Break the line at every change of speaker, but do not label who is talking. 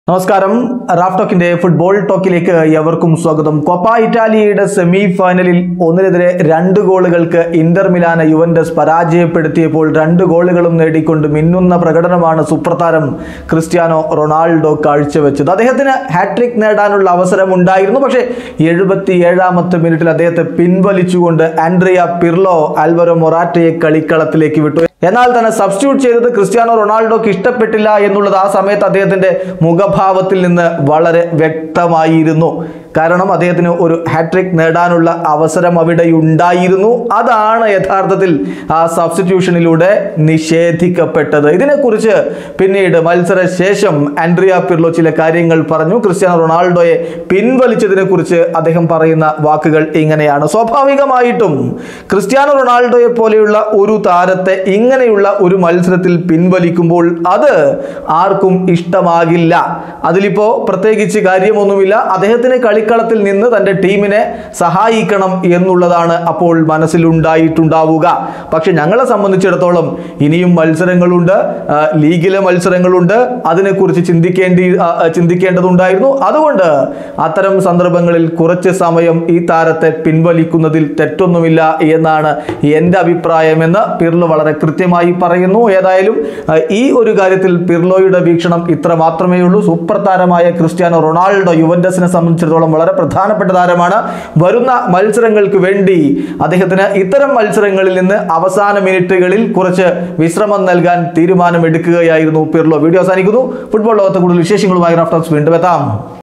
നമസ്കാരം Raf ടോക്കിന്റെ football ടോക്കിലേക്ക് എവർക്കും സ്വാഗതം Copa ഇറ്റാലിയയുടെ semi ഫൈനലിൽ ഒന്നിനെതിരെ രണ്ട് ഗോളുകൾക്ക് ഇന്റർ മിലാന യുവന്റസ് പരാജയപ്പെടുത്തിയപ്പോൾ രണ്ട് ഗോളുകളും നേടിക്കൊണ്ട് മിന്നുന്ന പ്രകടനമാണ് സൂപ്രതാരം ക്രിസ്ത്യാനോ റൊണാൾഡോ കാഴ്ചവെച്ചത് അദ്ദേഹത്തിന് ഹാട്രിക് നേടാനുള്ള അവസരം ഉണ്ടായിരുന്നു പക്ഷേ എഴുപത്തി ഏഴാമത്തെ മിനിറ്റിൽ അദ്ദേഹത്തെ പിൻവലിച്ചുകൊണ്ട് ആൻഡ്രിയ പിർലോ ആൽവരോ മൊറാറ്റയെ കളിക്കളത്തിലേക്ക് വിട്ടു എന്നാൽ തന്നെ സബ്സ്റ്റിറ്റ്യൂട്ട് ചെയ്തത് ക്രിസ്ത്യാനോ റൊണാൾഡോക്ക് ഇഷ്ടപ്പെട്ടില്ല എന്നുള്ളത് ആ സമയത്ത് അദ്ദേഹത്തിന്റെ മുഖഭാവത്തിൽ നിന്ന് വളരെ വ്യക്തമായിരുന്നു കാരണം അദ്ദേഹത്തിന് ഒരു ഹാട്രിക് നേടാനുള്ള അവസരം അവിടെ ഉണ്ടായിരുന്നു അതാണ് യഥാർത്ഥത്തിൽ ആ സബ്സ്റ്റിറ്റ്യൂഷനിലൂടെ നിഷേധിക്കപ്പെട്ടത് ഇതിനെക്കുറിച്ച് പിന്നീട് മത്സര ശേഷം ആൻഡ്രിയ പിർലോ ചില കാര്യങ്ങൾ പറഞ്ഞു ക്രിസ്ത്യാനോ റൊണാൾഡോയെ പിൻവലിച്ചതിനെ കുറിച്ച് അദ്ദേഹം പറയുന്ന വാക്കുകൾ ഇങ്ങനെയാണ് സ്വാഭാവികമായിട്ടും ക്രിസ്ത്യാനോ റൊണാൾഡോയെ പോലെയുള്ള ഒരു താരത്തെ ഇങ്ങനെയുള്ള ഒരു മത്സരത്തിൽ പിൻവലിക്കുമ്പോൾ അത് ആർക്കും ഇഷ്ടമാകില്ല അതിലിപ്പോ പ്രത്യേകിച്ച് കാര്യമൊന്നുമില്ല അദ്ദേഹത്തിന് കളിക്കളത്തിൽ നിന്ന് തൻ്റെ ടീമിനെ സഹായിക്കണം എന്നുള്ളതാണ് അപ്പോൾ മനസ്സിലുണ്ടായിട്ടുണ്ടാവുക പക്ഷെ ഞങ്ങളെ സംബന്ധിച്ചിടത്തോളം ഇനിയും മത്സരങ്ങളുണ്ട് ആ, ലീഗിലെ മത്സരങ്ങളുണ്ട് അതിനെക്കുറിച്ച് ചിന്തിക്കേണ്ടി ആ, ആ, ചിന്തിക്കേണ്ടതുണ്ടായിരുന്നു അതുകൊണ്ട് അത്തരം സന്ദർഭങ്ങളിൽ കുറച്ച് സമയം ഈ താരത്തെ പിൻവലിക്കുന്നതിൽ തെറ്റൊന്നുമില്ല എന്നാണ് എൻ്റെ അഭിപ്രായമെന്ന് പിർലോ വളരെ കൃത്യമായി പറയുന്നു ഏതായാലും ആ, ഈ ഒരു കാര്യത്തിൽ പിർലോയുടെ വീക്ഷണം ഇത്ര മാത്രമേ ഉള്ളൂ സൂപ്പർ താരമായ ക്രിസ്ത്യാനോ റൊണാൾഡോ യുവന്റസിനെ സംബന്ധിച്ചിടത്തോളം വളരെ പ്രധാനപ്പെട്ട താരമാണ് വരുന്ന മത്സരങ്ങൾക്ക് വേണ്ടി അദ്ദേഹത്തിന് ഇത്തരം മത്സരങ്ങളിൽ നിന്ന് അവസാന മിനിറ്റുകളിൽ കുറച്ച് വിശ്രമം നൽകാൻ തീരുമാനമെടുക്കുകയായിരുന്നു പിർലോ വീഡിയോ അവസാനിക്കുന്നു ഫുട്ബോൾ ലോകത്തെ കൂടുതൽ വിശേഷങ്ങളുമായി റാഫ്റ്റോക്സ് വീണ്ടും എത്താം